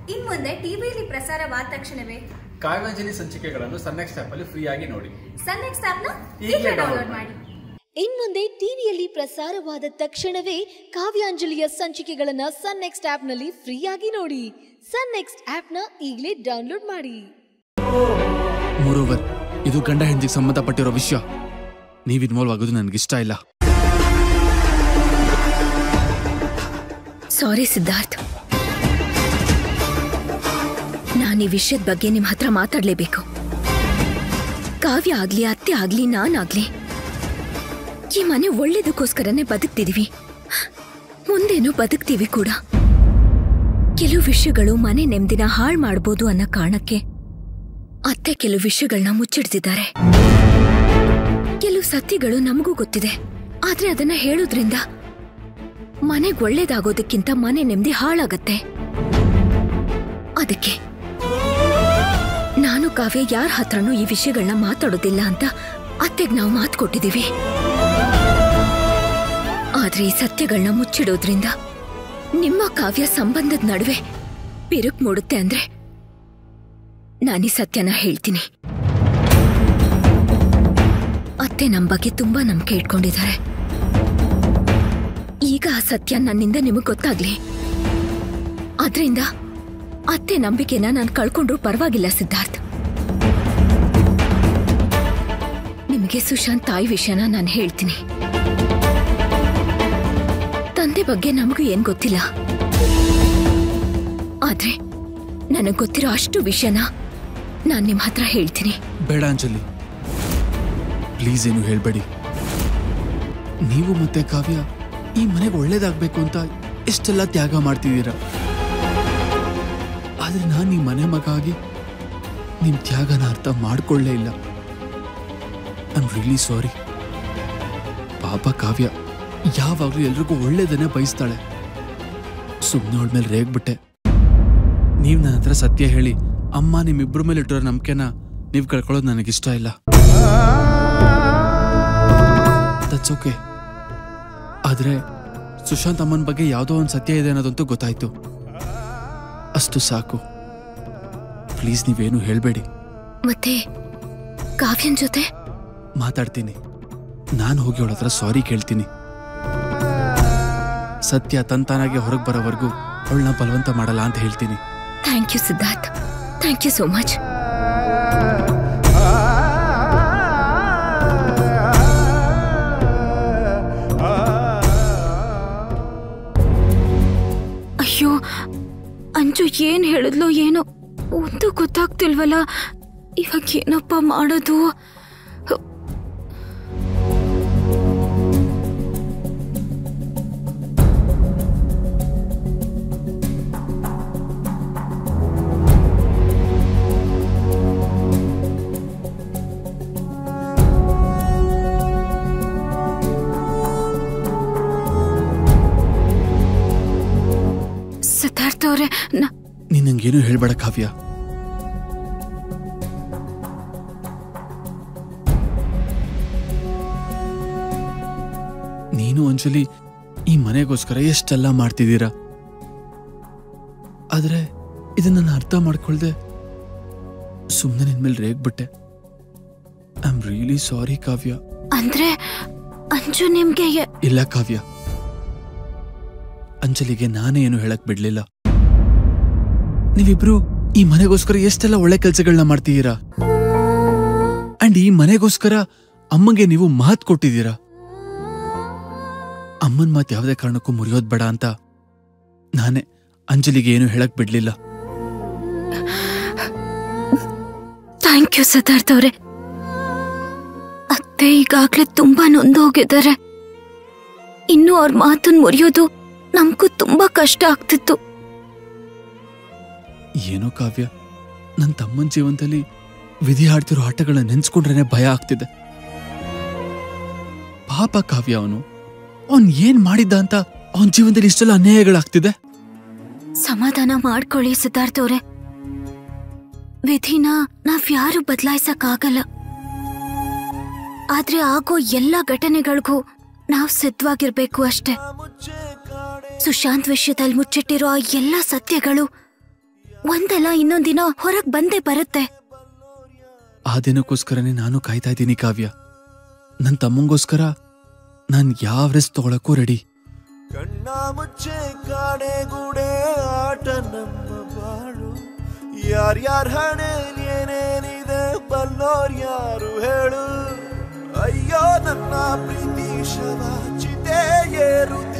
ಇನ್ ಮುಂದೆ ಟಿವಿಯಲ್ಲಿ ಪ್ರಸಾರವಾದ ತಕ್ಷಣವೇ ಕಾವ್ಯಾಂಜಲಿ ಸಂಚಿಕೆಗಳನ್ನು ಸನ್ನೆಕ್ಸ್ಟ್ ಆಪ್ ಅಲ್ಲಿ ಫ್ರೀ ಆಗಿ ನೋಡಿ ಸನ್ ನೆಕ್ಸ್ಟ್ ಆಪ್ನ ಈಗಲೇ ಈಗಲೇ download ಡೌನ್ಲೋಡ್ ಮಾಡಿ ಇನ್ಮುಂದೆ ಟಿವಿಯಲ್ಲಿ ಪ್ರಸಾರವಾದ ತಕ್ಷಣವೇ ಕಾವ್ಯಾಂಜಲಿಯ ಸಂಚಿಕೆಗಳನ್ನ ಸನ್ ನೆಕ್ಸ್ಟ್ ಆಪ್ನಲ್ಲಿ ಫ್ರೀಯಾಗಿ ನೋಡಿ ಸನ್ ನೆಕ್ಸ್ಟ್ ಆಪ್ನ ಈಗಲೇ ಡೌನ್ಲೋಡ್ ಮಾಡಿ ಮೂರೋವರ್ ಇದು ಗಂಡ ಹೆಂಡತಿಗೆ ಸಂಬಂಧಪಟ್ಟಿರೋ ವಿಷಯ ನೀವು ಇನ್ವಾಲ್ವ್ ಆಗೋದು ನನಗಿಷ್ಟ ಇಲ್ಲ ಸಾರಿ ಸಿದ್ಧಾರ್ಥ್ ನಾನು ಈ ವಿಷಯದ ಬಗ್ಗೆ ನಿಮ್ಮ ಹತ್ರ ಮಾತಾಡಲೇಬೇಕು ಕಾವ್ಯ ಆಗ್ಲಿ ಅತ್ತೆ ಆಗ್ಲಿ ನಾನಾಗ್ಲಿ ಈ ಮನೆ ಒಳ್ಳೇದಕ್ಕೋಸ್ಕರನೇ ಬದುಕ್ತಿದೀವಿ ಮುಂದೇನು ಬದುಕ್ತೀವಿ ಕೂಡ ಕೆಲವು ವಿಷಯಗಳು ಮನೆ ನೆಮ್ಮದಿನ ಹಾಳು ಮಾಡ್ಬೋದು ಅನ್ನೋ ಕಾರಣಕ್ಕೆ ಅತ್ತೆ ಕೆಲವು ವಿಷಯಗಳನ್ನ ಮುಚ್ಚಿಡ್ತಿದ್ದಾರೆ ಕೆಲವು ಸತ್ಯಗಳು ನಮಗೂ ಗೊತ್ತಿದೆ ಆದ್ರೆ ಅದನ್ನ ಹೇಳೋದ್ರಿಂದ ಮನೆಗ್ ಒಳ್ಳೇದಾಗೋದಕ್ಕಿಂತ ಮನೆ ನೆಮ್ಮದಿ ಹಾಳಾಗತ್ತೆ ಅದಕ್ಕೆ ನಾನು ಕಾವ್ಯ ಯಾರ ಹತ್ರನೂ ಈ ವಿಷಯಗಳನ್ನ ಮಾತಾಡೋದಿಲ್ಲ ಅಂತ ಅತ್ತೆಗ್ ನಾವು ಮಾತು ಕೊಟ್ಟಿದೀವಿ ಆದ್ರೆ ಈ ಸತ್ಯಗಳನ್ನ ಮುಚ್ಚಿಡೋದ್ರಿಂದ ನಿಮ್ಮ ಕಾವ್ಯ ಸಂಬಂಧದ ನಡುವೆ ಬಿರುಕು ಮೂಡುತ್ತೆ ಅಂದ್ರೆ ನಾನೀ ಸತ್ಯನ ಹೇಳ್ತೀನಿ ಅತ್ತೆ ನಮ್ಮ ಬಗ್ಗೆ ತುಂಬಾ ನಂಬಿಕೆ ಇಟ್ಕೊಂಡಿದ್ದಾರೆ ಈಗ ಆ ಸತ್ಯ ನನ್ನಿಂದ ನಿಮಗ್ ಗೊತ್ತಾಗ್ಲಿ ಆದ್ರಿಂದ ಅತ್ತೆ ನಂಬಿಕೆನ ನಾನು ಕಳ್ಕೊಂಡ್ರು ಪರವಾಗಿಲ್ಲ ಸಿದ್ಧಾರ್ಥ್ ನಿಮಗೆ ಸುಶಾಂತ್ ತಾಯಿ ವಿಷಯನ ನಾನು ಹೇಳ್ತೀನಿ ತಂದೆ ಬಗ್ಗೆ ನಮಗೂ ಏನ್ ಗೊತ್ತಿಲ್ಲ ಆದ್ರೆ ನನಗ್ ಗೊತ್ತಿರೋ ಅಷ್ಟು ವಿಷಯನ ನಾನ್ ನಿಮ್ ಹತ್ರ ಹೇಳ್ತೀನಿ ಬೇಡ ಅಂಜಲಿ ಪ್ಲೀಸ್ ಏನು ಹೇಳ್ಬೇಡಿ ನೀವು ಮತ್ತೆ ಕಾವ್ಯ ಈ ಮನೆಗೆ ಒಳ್ಳೇದಾಗ್ಬೇಕು ಅಂತ ಎಷ್ಟೆಲ್ಲ ತ್ಯಾಗ ಮಾಡ್ತಿದ್ದೀರ ಆದ್ರೆ ನಾನು ಈ ಮನೆ ಮಗ ಆಗಿ ನಿಮ್ ತ್ಯಾಗನ ಅರ್ಥ ಮಾಡ್ಕೊಳ್ಳೇ ಇಲ್ಲ ಐ ರಿಯಲಿ ಸಾರಿ ಪಾಪ ಕಾವ್ಯ ಯಾವಾಗ್ಲೂ ಎಲ್ರಿಗೂ ಒಳ್ಳೇದನ್ನೇ ಬಯಸ್ತಾಳೆ ಸುಮ್ಮನೆ ಅವಳ ಮೇಲೆ ರೇಗ್ಬಿಟ್ಟೆ ನೀವ್ ನನ್ನ ಹತ್ರ ಸತ್ಯ ಹೇಳಿ ಅಮ್ಮ ನಿಮ್ಮಿಬ್ರ ಮೇಲೆ ಇಟ್ಟಿರೋ ನಂಬಿಕೆನ ನೀವ್ ಕಳ್ಕೊಳ್ಳೋದು ನನಗಿಷ್ಟ ಇಲ್ಲ ದಟ್ಸ್ ಓಕೆ ಆದ್ರೆ ಸುಶಾಂತ್ ಅಮ್ಮನ ಬಗ್ಗೆ ಯಾವುದೋ ಒಂದು ಸತ್ಯ ಇದೆ ಅನ್ನೋದಂತೂ ಗೊತ್ತಾಯ್ತು ಅಷ್ಟು ಸಾಕು ಪ್ಲೀಸ್ ನೀವೇನು ಹೇಳ್ಬೇಡಿ ಮತ್ತೆ ಕಾವ್ಯನ್ ಜೊತೆ ಮಾತಾಡ್ತೀನಿ ನಾನು ಹೋಗಿ ಅವಳ ಹತ್ರ ಸಾರಿ ಕೇಳ್ತೀನಿ ಸತ್ಯ ತಂತಾನಾಗೆ ಹೊರಗೆ ಬರೋವರೆಗೂ ಅವಳನ್ನ ಬಲವಂತ ಮಾಡಲ್ಲ ಅಂತ ಹೇಳ್ತೀನಿ thank you Siddharth thank you so much ಅಯ್ಯೋ ಅಂಜು ಏನ್ ಹೇಳಿದ್ಲೋ ಏನೋ ಒಂದು ಗೊತ್ತಾಗ್ತಿಲ್ವಲ್ಲ ಇವಾಗ ಏನಪ್ಪ ಮಾಡೋದು ಸಿದ್ಧಾರ್ಥ್ ಅವ್ರೆ ನಾ ನೀನ್ ನಂಗೇನು ಹೇಳ್ಬೇಡ ಕಾವ್ಯ ನೀನು ಅಂಜಲಿ ಈ ಮನೆಗೋಸ್ಕರ ಎಷ್ಟೆಲ್ಲ ಮಾಡ್ತಿದ್ದೀರಾ ಆದ್ರೆ ಇದನ್ನ ನಾನು ಅರ್ಥ ಮಾಡ್ಕೊಳ್ದೆ ಸುಮ್ಮನೆ ನಿನ್ಮೇಲೆ ರೇಗ್ಬಿಟ್ಟೆ I am really sorry Kavya ಅಂದ್ರೆ ಅಂಜು ನಿಮ್ಗೆ ಯ- ಇಲ್ಲ ಕಾವ್ಯ ಅಂಜಲಿಗೆ ನಾನೇ ಏನು ಹೇಳಕ್ ಬಿಡ್ಲಿಲ್ಲ ನೀವಿಬ್ರು ಈ ಮನೆಗೋಸ್ಕರ ಎಷ್ಟೆಲ್ಲ ಒಳ್ಳೆ ಕೆಲ್ಸಗಳನ್ನ ಮಾಡ್ತಿದ್ದೀರಾ ಅಂಡ್ ಈ ಮನೆಗೋಸ್ಕರ ಅಮ್ಮಂಗೆ ನೀವು ಮಾತ್ ಕೊಟ್ಟಿದ್ದೀರಾ ಅಮ್ಮನ್ ಮಾತ್ ಯಾವುದೇ ಕಾರಣಕ್ಕೂ ಮುರಿಯೋದ್ ಬೇಡ ಅಂತ ನಾನೇ ಅಂಜಲಿಗೆ ಏನು ಹೇಳಕ್ ಬಿಡ್ಲಿಲ್ಲ ಥ್ಯಾಂಕ್ ಯು ಸಿದ್ಧಾರ್ಥ್ ಅವ್ರೆ ಅತ್ತೆ ಈಗಾಗ್ಲೇ ತುಂಬಾ ನೊಂದು ಹೋಗಿದ್ದಾರೆ ಇನ್ನು ಅವ್ರ ಮಾತನ್ನ ಮುರಿಯೋದು ನಮಗೂ ತುಂಬಾ ಕಷ್ಟ ಆಗ್ತಿತ್ತು ಏನೋ ಕಾವ್ಯ ನನ್ನ ತಮ್ಮನ ಜೀವನದಲ್ಲಿ ವಿಧಿ ಆಡ್ತಿರೋ ಆಟಗಳನ್ನ ನೆನ್ಸ್ಕೊಂಡ್ರೇನೆ ಭಯ ಆಗ್ತಿದೆ ಪಾಪ ಕಾವ್ಯ ಅವನು ಅವನ್ ಏನ್ ಮಾಡಿದ್ದ ಅಂತ ಅವನ ಜೀವನದಲ್ಲಿ ಇಷ್ಟೆಲ್ಲ ಅನ್ಯಾಯಗಳಾಗ್ತಿದೆ ಸಮಾಧಾನ ಮಾಡ್ಕೊಳ್ಳಿ ಸಿದ್ಧಾರ್ಥ್ ಅವ್ರೆ ವಿಧಿನ ನಾವ್ಯಾರು ಬದಲಾಯಿಸಕ್ಕಾಗಲ್ಲ ಆದ್ರೆ ಆಗೋ ಎಲ್ಲ ಘಟನೆಗಳಿಗೂ ನಾವ್ ಸಿದ್ಧವಾಗಿರ್ಬೇಕು ಅಷ್ಟೇ ಸುಶಾಂತ್ ವಿಷಯದಲ್ಲಿ ಮುಚ್ಚಿಟ್ಟಿರೋ ಆ ಎಲ್ಲ ಸತ್ಯಗಳು ಒಂದಲ್ಲ ಇನ್ನೊಂದಿನ ಹೊರಗ್ ಬಂದೇ ಬರುತ್ತೆ ಆ ದಿನಕ್ಕೋಸ್ಕರನೇ ನಾನು ಕಾಯ್ತಾ ಇದ್ದೀನಿ ಕಾವ್ಯ ನನ್ನ ತಮ್ಮಂಗೋಸ್ಕರ ನಾನು ಯಾವ ರೆಸ್ಟ್ ತಗೊಳಕ್ಕೂ ರೆಡಿ ಕಣ್ಣ ಮುಚ್ಚೆ ಕಾಡೆಗೂಡೆ ಆಟ ನಮ್ಮ ಬಾಳು ಯಾರ್ಯಾರ ಹಣೆ ಏನೇನಿದೆ ಬಲ್ಲೋರ್ ಯಾರು ಹೇಳು ಅಯ್ಯೋ ನನ್ನ ಪ್ರೀತಿ ಶವ ಚಿತೆ ಏರುತ್ತಿದೆ